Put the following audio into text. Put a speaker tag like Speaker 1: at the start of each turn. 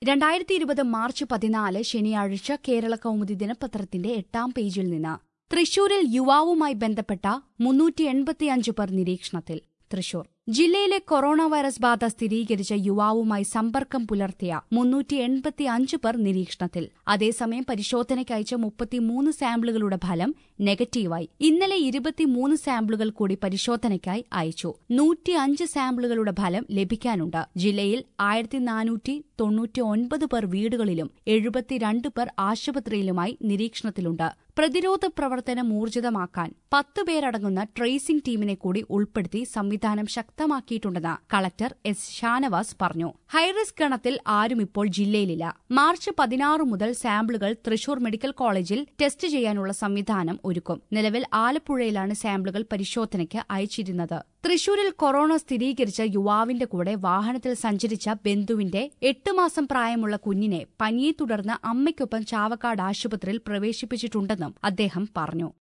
Speaker 1: രണ്ടായിരത്തി ഇരുപത് മാർച്ച് പതിനാല് ശനിയാഴ്ച കേരള കൗമുദി ദിനപത്രത്തിന്റെ എട്ടാം പേജിൽ നിന്ന് തൃശൂരിൽ യുവാവുമായി ബന്ധപ്പെട്ട മുന്നൂറ്റി എൺപത്തിയഞ്ച് പേർ നിരീക്ഷണത്തിൽ തൃശൂർ ജില്ലയിലെ കൊറോണ വൈറസ് ബാധ സ്ഥിരീകരിച്ച യുവാവുമായി സമ്പർക്കം പുലർത്തിയ മുന്നൂറ്റി എൺപത്തി അഞ്ച് പേർ നിരീക്ഷണത്തിൽ അതേസമയം പരിശോധനയ്ക്ക് അയച്ച മുപ്പത്തിമൂന്ന് സാമ്പിളുകളുടെ ഫലം നെഗറ്റീവായി ഇന്നലെ ഇരുപത്തിമൂന്ന് സാമ്പിളുകൾ കൂടി പരിശോധനയ്ക്കായി അയച്ചു നൂറ്റിയഞ്ച് സാമ്പിളുകളുടെ ഫലം ലഭിക്കാനുണ്ട് ജില്ലയിൽ ആയിരത്തി നാനൂറ്റി തൊണ്ണൂറ്റി ഒൻപത് പേർ വീടുകളിലും എഴുപത്തിരണ്ട് പേർ ആശുപത്രിയിലുമായി നിരീക്ഷണത്തിലുണ്ട് പ്രതിരോധ പ്രവർത്തനം ഊർജിതമാക്കാൻ പത്ത് പേരടങ്ങുന്ന ട്രേസിംഗ് ടീമിനെ കൂടി ഉൾപ്പെടുത്തി സംവിധാനം ശക്തമാക്കിയിട്ടുണ്ടെന്ന് കളക്ടർ എസ് ഷാനവാസ് പറഞ്ഞു ഹൈറിസ്ക് ഗണത്തിൽ ആരും ഇപ്പോൾ ജില്ലയിലില്ല മാർച്ച് പതിനാറ് മുതൽ സാമ്പിളുകൾ തൃശൂർ മെഡിക്കൽ കോളേജിൽ ടെസ്റ്റ് ചെയ്യാനുള്ള സംവിധാനം ഒരുക്കും നിലവിൽ ആലപ്പുഴയിലാണ് സാമ്പിളുകൾ പരിശോധനയ്ക്ക് അയച്ചിരുന്നത് തൃശൂരിൽ കൊറോണ സ്ഥിരീകരിച്ച യുവാവിന്റെ കൂടെ വാഹനത്തിൽ സഞ്ചരിച്ച ബന്ധുവിന്റെ എട്ട് മാസം പ്രായമുള്ള കുഞ്ഞിനെ പനിയെ തുടർന്ന് അമ്മയ്ക്കൊപ്പം ചാവക്കാട് ആശുപത്രിയിൽ പ്രവേശിപ്പിച്ചിട്ടുണ്ടെന്നും അദ്ദേഹം പറഞ്ഞു